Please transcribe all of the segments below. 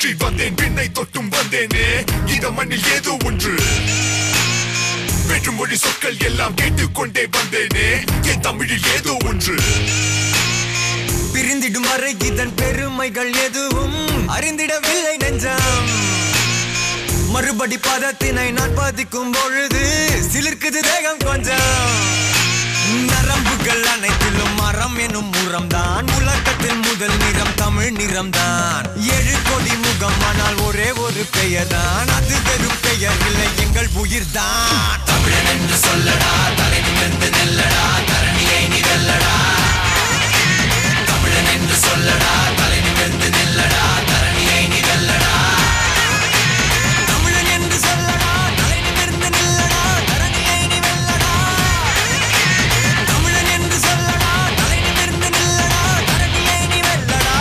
சுற்றி வந்தேன் விண்ணை தொட்டும் வந்தேனே இந்த மண்ணில் ஏதோ ஒன்று வேற்று மொழி சொற்கள் எல்லாம் கேட்டுக்கொண்டே வந்தேனே என் தமிழில் ஏதோ ஒன்று பிரிந்திடும் வரை இதன் பெருமைகள் எதுவும் அறிந்திடவில்லை நெஞ்சம் மறுபடி பதத்தினை நான் பதிக்கும் பொழுது சிலிர்க்குது தேகம் கொஞ்சம் நரம்புகள் அனைத்திலும் மரம் எனும் முரம்தான் உலகத்தில் முதல் நிறம் தமிழ் நிறம்தான் ஏழு கோடி முகம் ஆனால் ஒரே ஒரு பெயர் தான் அது வெறும் பெயர் இல்லை எங்கள் உயிர்தான் தமிழன் என்று சொல்லடா தலை நிமிர்ந்து நெல்லடா தரணியை நீ வெல்லடா தமிழன் என்று சொல்லடா தலை நிமிர்ந்து நில்லடா தரணியை நீ வெல்லடா தமிழன் என்று சொல்லடா தலை நிமிர்ந்து நில்லடா தரணியை நீ வெல்லடா தமிழன் என்று சொல்லடா தலை நிமிர்ந்து நில்லடா தரணியை நீ வெல்லடா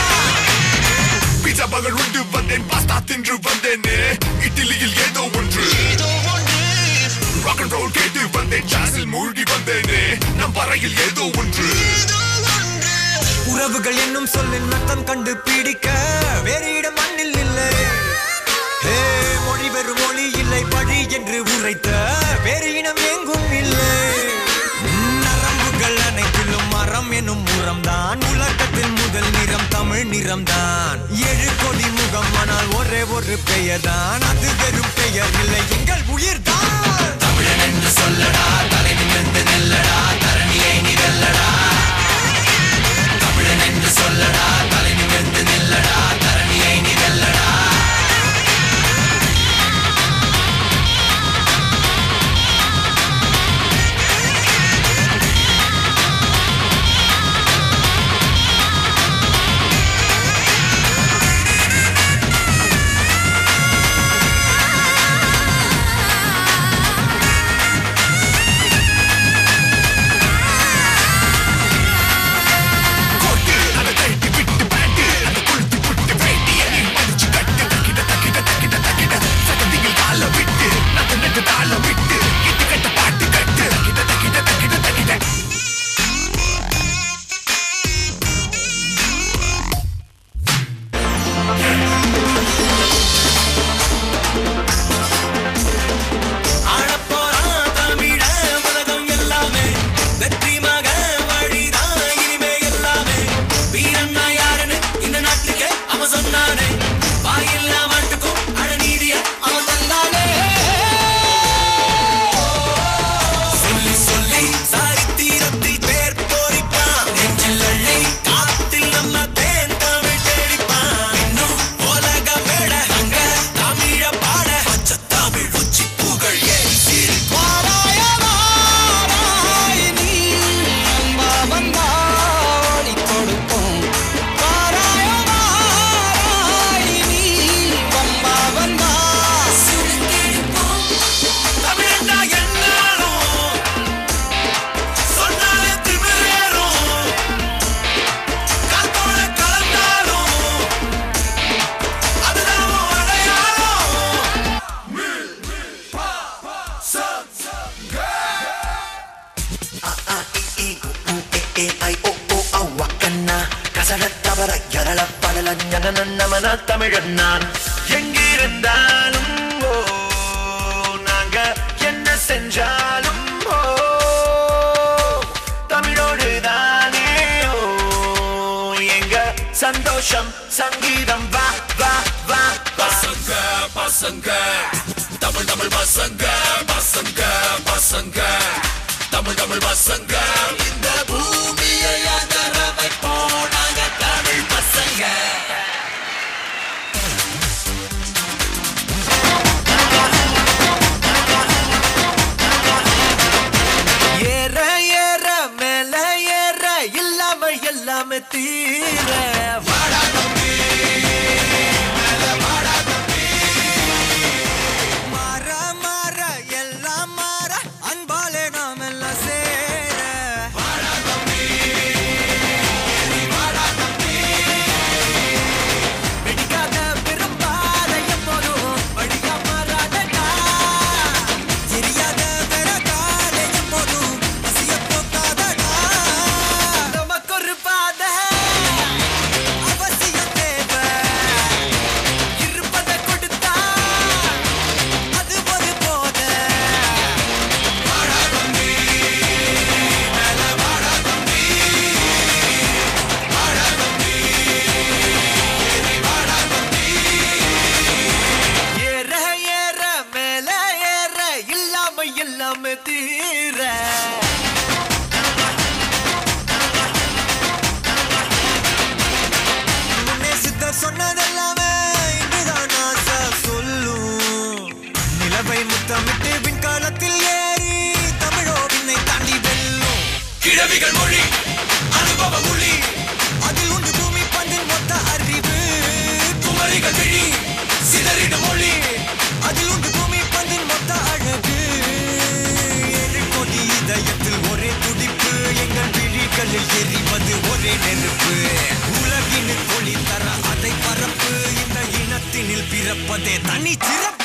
பீஸா பகல் உண்டு வந்தேன் பாஸ்தா தின்று வந்தேனே இட்லியில் ஏதோ ஒன்று ராக் அண்ட் ரோல் கேட்டு வந்தேன் ஜாஸில் மூழ்கி வந்தேனே நம் பறையில் ஏதோ ஒன்று உறவுகள் என்னும் சொல்லின் அர்த்தம் கண்டு பிடிக்க வேறு இடம் மண்ணில் இல்லை ஹே, மொழி வெறும் மொழி இல்லை பழி என்று உரைத்த வேறு இனம் எங்கும் இல்லை நரம்புகள் அனைத்திலும் மரம் எனும் முரம்தான் உலகத்தில் முதல் நிறம் தமிழ் நிறம்தான் ஏழு கோடி முகம் ஆனால் ஒரே ஒரு பெயர் தான் அது வெறும் பெயர் இல்லை எங்கள் உயிர்தான் தமிழன் என்று சொல்லடா தலை நிமிர்ந்து நெல்லடா தரணியை நீ வெல்லடா தமிழன் என்று சொல்லடா தலை நிமிர்ந்து நில்லடா தரணியை நீ வெல்லடா கோட்டு அதை கழட்டி விட்டு பேண்ட் அதை கொளுத்தி புட்டு வேட்டிய நீ மடிச்சு கட்டு தக்கிட தக்கிட தக்கிட தக்கிட சகதியில் கால விட்டு நட்டு நட்டு தாள விட்டு இட்டு கட்ட பாட்டு கட்டு தக்கிட தக்கிட தக்கிட தக்கிட ஆளப்போறான் தமிழ உலகம் எல்லாமே வெற்றி மக வழிதான் இனிமே எல்லாமே வீரன்னா யாருன்னு இந்த நாட்டுக்கே அவன் சொன்னானே வாயில்லா மட்டுக்கும் அழநீதிய அவன் தந்தானே சொல்லி சொல்லி சரித்திரத்தில் பேர் போரிப்பான் நெஞ்சில் அள்ளி காத்தில் நம்ம தேன் தமிழ் தேடிப்பான் இன்னும் உலக மேட அங்க தமிழ பாட பச்சை தமிழ் உச்சி புகழ் ஏறி சீறி வாராய வாராய் நீ அன்பா வந்தாடி கொடுக்கும் வாராய வாராய் நீ வம்பா வந்தா சுருங்கிடுப்போம் தமிழண்டா என்னாலும் சொன்னாலே திமிரேறும் காத்தோட கலந்தாலும் அதுதான் உன் அடையாளம் தமிழன் நான் எங்கிருந்தாலும் ஓ நாங்க என்ன செஞ்சாலும் ஓ தமிழோடு தானே ஓ எங்க சந்தோஷம் சங்கீதம் வா வா வா பசங்க பசங்க தமிழ் தமிழ் பசங்க பசங்க பசங்க தமிழ் தமிழ் பசங்க இந்த பூமியை அதர வைப்போம் நாங்க தமிழ் பசங்க ஏற ஏற மேல ஏற இல்லாம எல்லாமே தீர வாடா தம்பி மேல வாடா தம்பி மாற மாற எல்லாம் மாற அன்பாலே நாம் எல்லாம் சேர எல்லாமே தீர முன்னே சித்தர் சொன்னதெல்லாமே இன்றுதான் ஆசை சொல்லும் நிலவை முத்தமிட்டு விண்காலத்தில் ஏறி தமிழோ விண்ணை தாண்டி வெல்லும் கிழவிகள் மொழி அனுபவ மொழி அதில் உண்டு பூமி பந்தின் மொத்த அறிவு குமரிகள் விழி சிதறிடும் மொழி அதில் உண்டு பூமி பந்தின் மொத்த அழகு ஏழு கோடி இதயத்தில் ஒரே துடிப்பு எங்கள் விழிகளில் எரிவது ஒரே நெருப்பு உலகின் ஒளி தர அதை பரப்பு இந்த இனத்தினில் பிறப்பதே தனி சிறப்பு